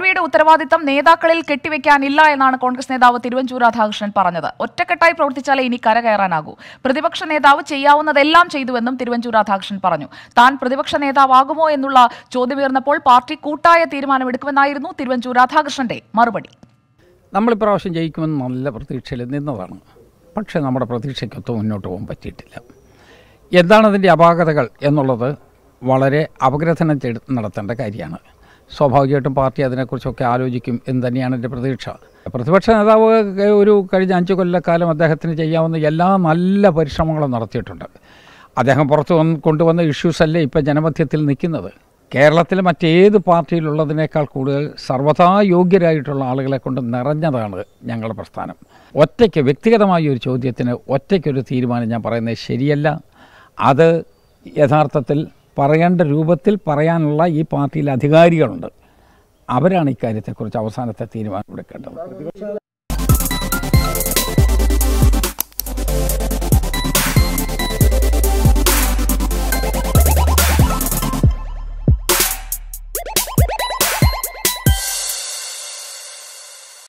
തോൽവിയുടെ ഉത്തരവാദിത്തം നേതാക്കളിൽ കെട്ടിവെക്കാനില്ല എന്നാണ് കോൺഗ്രസ് നേതാവ് തിരുവഞ്ചൂർ രാധാകൃഷ്ണൻ പറഞ്ഞത് ഒറ്റക്കെട്ടായി പ്രവർത്തിച്ചാലേ ഇനി കരകയറാനാകൂ പ്രതിപക്ഷ നേതാവ് ചെയ്യാവുന്നതെല്ലാം ചെയ്തുവെന്നും തിരുവഞ്ചൂർ രാധാകൃഷ്ണൻ പറഞ്ഞു താൻ പ്രതിപക്ഷ നേതാവാകുമോ എന്നുള്ള ചോദ്യമുയർന്നപ്പോൾ പാർട്ടി കൂട്ടായ തീരുമാനമെടുക്കുമെന്നായിരുന്നു തിരുവഞ്ചൂർ രാധാകൃഷ്ണന്റെ മറുപടി നമ്മൾ ഇപ്രാവശ്യം ജയിക്കുമെന്ന് നല്ല പ്രതീക്ഷയിൽ നിന്നതാണ് പക്ഷേ നമ്മുടെ പ്രതീക്ഷയ്ക്കൊത്ത് മുന്നോട്ട് പോകാൻ പറ്റിയിട്ടില്ല എന്താണ് അതിൻ്റെ അപാകതകൾ എന്നുള്ളത് വളരെ അപഗ്രഥനം ചെയ്ത് നടത്തേണ്ട കാര്യമാണ് സ്വാഭാവികമായിട്ടും പാർട്ടി അതിനെക്കുറിച്ചൊക്കെ ആലോചിക്കും എന്ന് തന്നെയാണ് എൻ്റെ പ്രതീക്ഷ പ്രതിപക്ഷ നേതാവ് ഒരു കഴിഞ്ഞ അഞ്ച് കൊല്ലക്കാലം അദ്ദേഹത്തിന് ചെയ്യാവുന്ന എല്ലാ നല്ല പരിശ്രമങ്ങളും നടത്തിയിട്ടുണ്ട് അദ്ദേഹം പുറത്ത് വന്ന് കൊണ്ടുവന്ന ഇഷ്യൂസ് അല്ലേ ഇപ്പം ജനമധ്യത്തിൽ നിൽക്കുന്നത് കേരളത്തിൽ മറ്റേത് പാർട്ടിയിലുള്ളതിനേക്കാൾ കൂടുതൽ സർവ്വതാ യോഗ്യരായിട്ടുള്ള ആളുകളെ കൊണ്ട് നിറഞ്ഞതാണ് ഞങ്ങളുടെ പ്രസ്ഥാനം ഒറ്റയ്ക്ക് വ്യക്തിഗതമായ ഒരു ചോദ്യത്തിന് ഒറ്റയ്ക്കൊരു തീരുമാനം ഞാൻ പറയുന്നത് ശരിയല്ല അത് യഥാർത്ഥത്തിൽ പറയേണ്ട രൂപത്തിൽ പറയാനുള്ള ഈ പാർട്ടിയിലെ അധികാരികളുണ്ട് അവരാണ് ഇക്കാര്യത്തെക്കുറിച്ച് അവസാനത്തെ തീരുമാനമെടുക്കേണ്ടത്